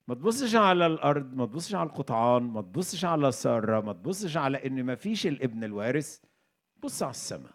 ما تبصش على الارض ما تبصش على القطعان ما تبصش على ساره ما تبصش على ان ما فيش الابن الوارث بص على السماء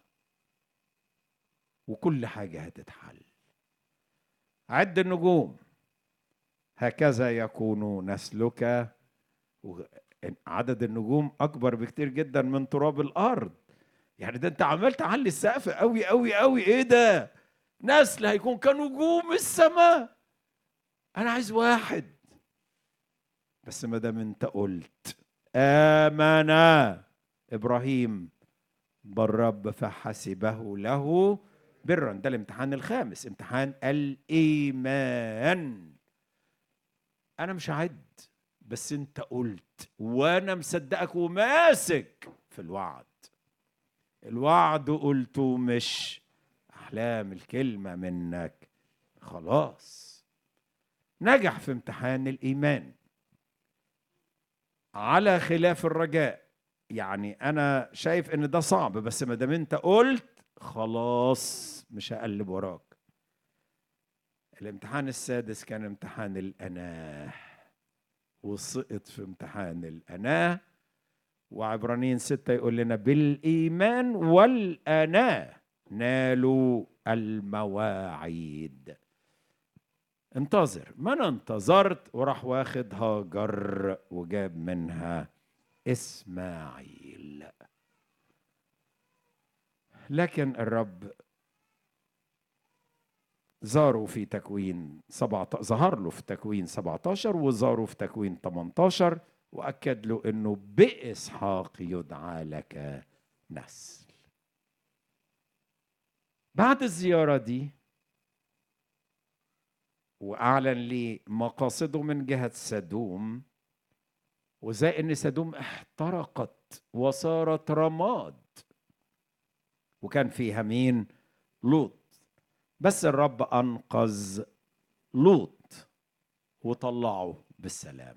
وكل حاجه هتتحل عد النجوم هكذا يكون نسلك عدد النجوم اكبر بكتير جدا من تراب الارض يعني ده انت عمال تعلي السقف قوي قوي قوي ايه ده نسل هيكون كنجوم السماء انا عايز واحد بس ما دام انت قلت امن ابراهيم بالرب فحسبه له برا ده الامتحان الخامس امتحان الايمان انا مش هعد بس انت قلت وانا مصدقك وماسك في الوعد الوعد قلته مش احلام الكلمه منك خلاص نجح في امتحان الايمان على خلاف الرجاء يعني انا شايف ان ده صعب بس ما دام انت قلت خلاص مش هقلب وراك الامتحان السادس كان امتحان الاناه وسقط في امتحان الاناه وعبرانيين ستة يقول لنا بالإيمان والأناة نالوا المواعيد انتظر ما انا انتظرت وراح واخد هاجر وجاب منها اسماعيل لكن الرب زاروا في تكوين 17 ظهر له في تكوين 17 وزاروا في تكوين 18 واكد له انه باسحاق يدعى لك نسل بعد الزياره دي واعلن لي مقاصده من جهه سدوم وزي ان سدوم احترقت وصارت رماد وكان فيها مين لوط بس الرب انقذ لوط وطلعه بالسلامه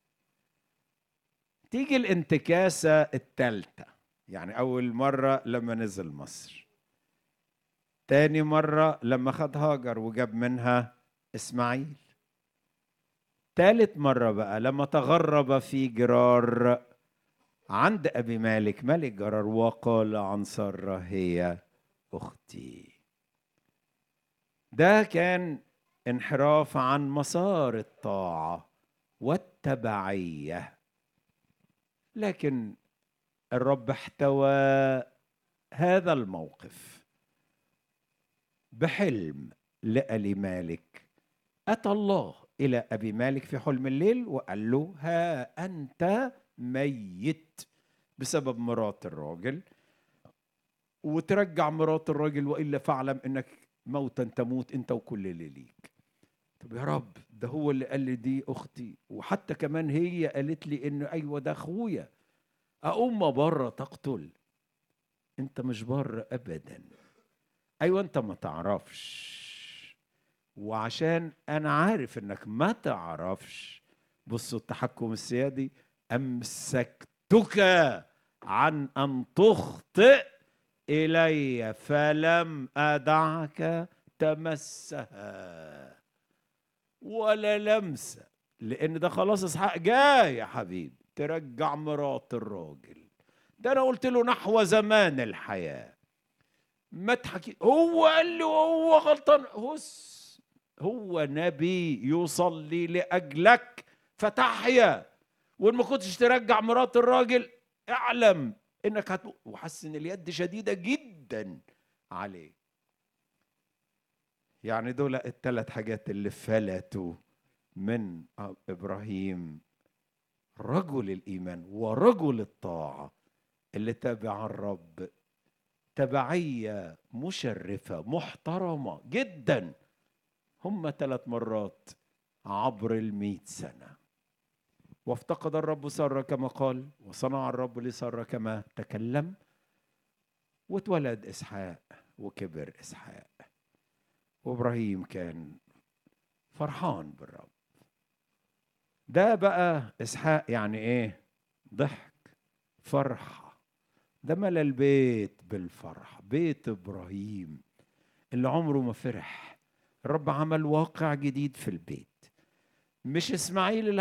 تيجي الانتكاسه الثالثه يعني اول مره لما نزل مصر تاني مره لما خد هاجر وجاب منها اسماعيل ثالث مرة بقى لما تغرب في جرار عند أبي مالك ملك جرار وقال عن سارة هي أختي ده كان انحراف عن مسار الطاعة والتبعية لكن الرب احتوى هذا الموقف بحلم لألي مالك أتى الله إلى أبي مالك في حلم الليل وقال له ها أنت ميت بسبب مرات الراجل وترجع مرات الراجل وإلا فاعلم أنك موتا تموت أنت وكل اللي ليك طب يا رب ده هو اللي قال لي دي أختي وحتى كمان هي قالت لي إنه أيوة ده أخويا أقوم بره تقتل أنت مش بره أبدا أيوة أنت ما تعرفش وعشان انا عارف انك ما تعرفش بصوا التحكم السيادي امسكتك عن ان تخطئ الي فلم ادعك تمسها ولا لمسه لان ده خلاص اسحاق جاي يا حبيبي ترجع مرات الراجل ده انا قلت له نحو زمان الحياه ما تحكي هو قال لي وهو غلطان هس هو نبي يصلي لاجلك فتحيا وان ما كنتش ترجع مرات الراجل اعلم انك هت وحس ان اليد شديده جدا عليه يعني دول الثلاث حاجات اللي فلتوا من ابراهيم رجل الايمان ورجل الطاعه اللي تابع الرب تبعيه مشرفه محترمه جدا هم ثلاث مرات عبر المئة سنة وافتقد الرب سارة كما قال وصنع الرب لسارة كما تكلم واتولد إسحاق وكبر إسحاق وإبراهيم كان فرحان بالرب ده بقى إسحاق يعني إيه ضحك فرحة ده ملا البيت بالفرح بيت إبراهيم اللي عمره ما فرح الرب عمل واقع جديد في البيت مش اسماعيل اللي